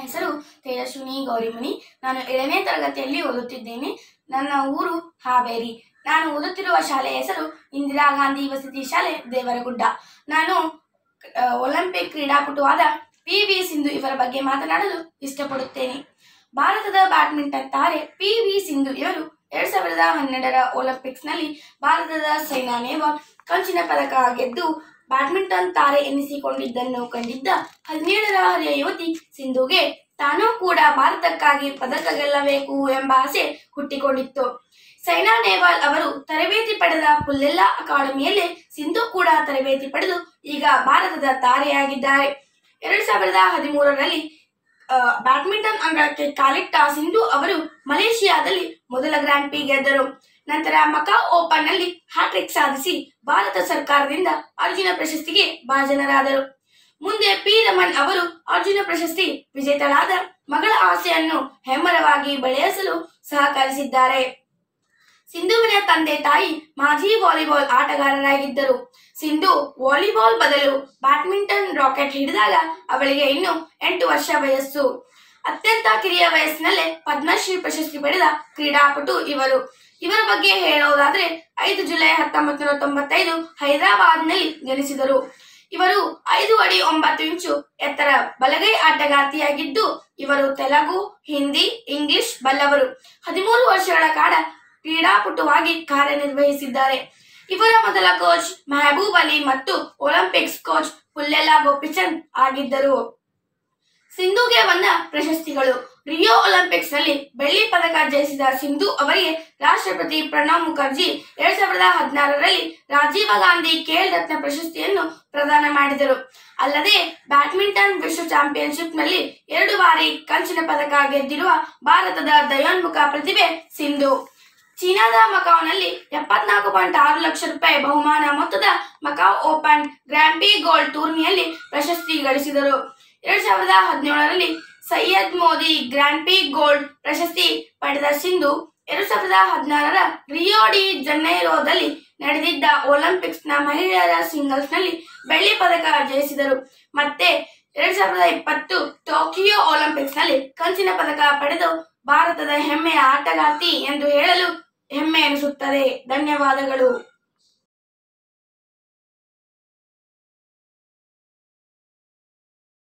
ಹೆಸರು ತೇಜಸ್ವಿನಿ ಗೌರಿಮುನಿ ನಾನು ಏಳನೇ ತರಗತಿಯಲ್ಲಿ ಓದುತ್ತಿದ್ದೇನೆ ನನ್ನ ಊರು ಹಾವೇರಿ ನಾನು ಓದುತ್ತಿರುವ ಶಾಲೆಯ ಹೆಸರು ಇಂದಿರಾ ಗಾಂಧಿ ವಸತಿ ಶಾಲೆ ದೇವರಗುಡ್ಡ ನಾನು ಆ, ಒಲಿಂಪಿಕ್ ಕ್ರೀಡಾಪಟುವಾದ ಪಿ ವಿ ಸಿಂಧು ಇವರ ಬಗ್ಗೆ ಮಾತನಾಡಲು ಇಷ್ಟಪಡುತ್ತೇನೆ ಭಾರತದ ಬ್ಯಾಡ್ಮಿಂಟನ್ ತಾರೆ ಪಿ ವಿ ಸಿಂಧು ಇವರು ಎರಡ್ ಸಾವಿರದ ಹನ್ನೆರಡರ ಒಲಿಂಪಿಕ್ಸ್ನಲ್ಲಿ ಭಾರತದ ಸೈನಾ ನೆಹ್ವಾಲ್ ಕಂಚಿನ ಪದಕ ಗೆದ್ದು ಬ್ಯಾಡ್ಮಿಂಟನ್ ತಾರೆ ಎನಿಸಿಕೊಂಡಿದ್ದನ್ನು ಕಂಡಿದ್ದ ಹದಿನೇಳರ ಹರೆಯ ಯುವತಿ ಸಿಂಧುಗೆ ತಾನೂ ಕೂಡ ಭಾರತಕ್ಕಾಗಿ ಪದಕ ಗೆಲ್ಲಬೇಕು ಎಂಬ ಆಸೆ ಹುಟ್ಟಿಕೊಂಡಿತ್ತು ಸೈನಾ ನೆಹ್ವಾಲ್ ಅವರು ತರಬೇತಿ ಪಡೆದ ಪುಲ್ಲೆಲ್ಲಾ ಅಕಾಡೆಮಿಯಲ್ಲಿ ಸಿಂಧು ಕೂಡ ತರಬೇತಿ ಪಡೆದು ಈಗ ಭಾರತದ ತಾರೆಯಾಗಿದ್ದಾರೆ ಎರಡ್ ಸಾವಿರದ ಹದಿಮೂರರಲ್ಲಿ ಆ, ಬ್ಯಾಡ್ಮಿಂಟನ್ ಅಂಗಳಕ್ಕೆ ಕಾಲಿಟ್ಟ ಸಿಂಧು ಅವರು ಮಲೇಷಿಯಾದಲ್ಲಿ ಮೊದಲ ಗ್ರ್ಯಾಂಡ್ ಪಿ ಗೆದ್ದರು ನಂತರ ಮಕಾ ಓಪನ್ ನಲ್ಲಿ ಹ್ಯಾಟ್ರಿಕ್ ಸಾಧಿಸಿ ಭಾರತ ಸರ್ಕಾರದಿಂದ ಅರ್ಜುನ ಪ್ರಶಸ್ತಿಗೆ ಭಾಜನರಾದರು ಮುಂದೆ ಪಿ ರಮನ್ ಅವರು ಅರ್ಜುನ ಪ್ರಶಸ್ತಿ ವಿಜೇತರಾದ ಮಗಳ ಆಸೆಯನ್ನು ಹೆಮ್ಮರವಾಗಿ ಬೆಳೆಸಲು ಸಹಕರಿಸಿದ್ದಾರೆ ಸಿಂಧುವಿನ ತಂದೆ ತಾಯಿ ಮಾಜಿ ವಾಲಿಬಾಲ್ ಆಟಗಾರರಾಗಿದ್ದರು ಸಿಂಧು ವಾಲಿಬಾಲ್ ಬದಲು ಬ್ಯಾಡ್ಮಿಂಟನ್ ರಾಕೆಟ್ ಹಿಡಿದಾಗ ಅವಳಿಗೆ ಇನ್ನು ಎಂಟು ವರ್ಷ ವಯಸ್ಸು ಅತ್ಯಂತ ಕಿರಿಯ ವಯಸ್ಸಿನಲ್ಲೇ ಪದ್ಮಶ್ರೀ ಪ್ರಶಸ್ತಿ ಪಡೆದ ಕ್ರೀಡಾಪಟು ಇವರು ಇವರ ಬಗ್ಗೆ ಹೇಳೋದಾದ್ರೆ ಐದು ಜುಲೈ ಹತ್ತೊಂಬತ್ತು ನೂರ ತೊಂಬತ್ತೈದು ಹೈದರಾಬಾದ್ನಲ್ಲಿ ಜನಿಸಿದರು ಇವರು ಐದು ಅಡಿ ಒಂಬತ್ತು ಇಂಚು ಎತ್ತರ ಬಲಗೈ ಆಟಗಾರ್ತಿಯಾಗಿದ್ದು ಇವರು ತೆಲುಗು ಹಿಂದಿ ಇಂಗ್ಲಿಷ್ ಬಲ್ಲವರು ಹದಿಮೂರು ವರ್ಷಗಳ ಕಾಲ ಕ್ರೀಡಾಪಟುವಾಗಿ ಕಾರ್ಯನಿರ್ವಹಿಸಿದ್ದಾರೆ ಇವರ ಮೊದಲ ಕೋಚ್ ಮೆಹಬೂಬ್ ಅಲಿ ಮತ್ತು ಒಲಿಂಪಿಕ್ಸ್ ಕೋಚ್ ಪುಲ್ಲೆಲ್ಲಾ ಗೋಪಿಚಂದ್ ಆಗಿದ್ದರು ಸಿಂಧುಗೆ ಬಂದ ಪ್ರಶಸ್ತಿಗಳು ರಿಯೋ ಒಲಿಂಪಿಕ್ಸ್ ನಲ್ಲಿ ಬೆಳ್ಳಿ ಪದಕ ಜಯಿಸಿದ ಸಿಂಧು ಅವರಿಗೆ ರಾಷ್ಟ್ರಪತಿ ಪ್ರಣಬ್ ಮುಖರ್ಜಿ ಎರಡ್ ಸಾವಿರದ ಹದಿನಾರರಲ್ಲಿ ರಾಜೀವ ಗಾಂಧಿ ಖೇಲ್ ರತ್ನ ಪ್ರಶಸ್ತಿಯನ್ನು ಪ್ರದಾನ ಮಾಡಿದರು ಅಲ್ಲದೆ ಬ್ಯಾಡ್ಮಿಂಟನ್ ವಿಶ್ವ ಚಾಂಪಿಯನ್ಶಿಪ್ ನಲ್ಲಿ ಎರಡು ಬಾರಿ ಕಂಚಿನ ಪದಕ ಗೆದ್ದಿರುವ ಭಾರತದ ದಯೋನ್ಮುಖ ಪ್ರತಿಭೆ ಸಿಂಧು ಚೀನಾದ ಮಕಾವ್ನಲ್ಲಿ ಎಪ್ಪತ್ನಾಲ್ಕು ಪಾಯಿಂಟ್ ಆರು ಲಕ್ಷ ರೂಪಾಯಿ ಬಹುಮಾನ ಮೊತ್ತದ ಮಕಾವ್ ಓಪನ್ ಗ್ರ್ಯಾಂಡ್ ಪಿ ಗೋಲ್ಡ್ ಟೂರ್ನಿಯಲ್ಲಿ ಪ್ರಶಸ್ತಿ ಗಳಿಸಿದರು ಎರಡ್ ಸಾವಿರದ ಹದಿನೇಳರಲ್ಲಿ ಸೈಯದ್ ಮೋದಿ ಗ್ರ್ಯಾಂಡ್ ಪಿ ಗೋಲ್ಡ್ ಪ್ರಶಸ್ತಿ ಪಡೆದ ಸಿಂಧು ಎರಡ್ ಸಾವಿರದ ಹದಿನಾರರ ರಿಯೋ ಡಿ ಜನ್ನೈರೋದಲ್ಲಿ ನಡೆದಿದ್ದ ಒಲಿಂಪಿಕ್ಸ್ನ ಮಹಿಳೆಯರ ಸಿಂಗಲ್ಸ್ನಲ್ಲಿ ಬೆಳ್ಳಿ ಪದಕ ಜಯಿಸಿದರು ಮತ್ತೆ ಎರಡ್ ಸಾವಿರದ ಇಪ್ಪತ್ತು ಟೋಕಿಯೋ ಒಲಿಂಪಿಕ್ಸ್ನಲ್ಲಿ ಕಂಚಿನ ಪದಕ ಪಡೆದು ಭಾರತದ ಹೆಮ್ಮೆಯ ಆಟಗಾರ್ತಿ ಎಂದು ಹೇಳಲು ಹೆಮ್ಮೆ ಎನಿಸುತ್ತದೆ ಧನ್ಯವಾದಗಳು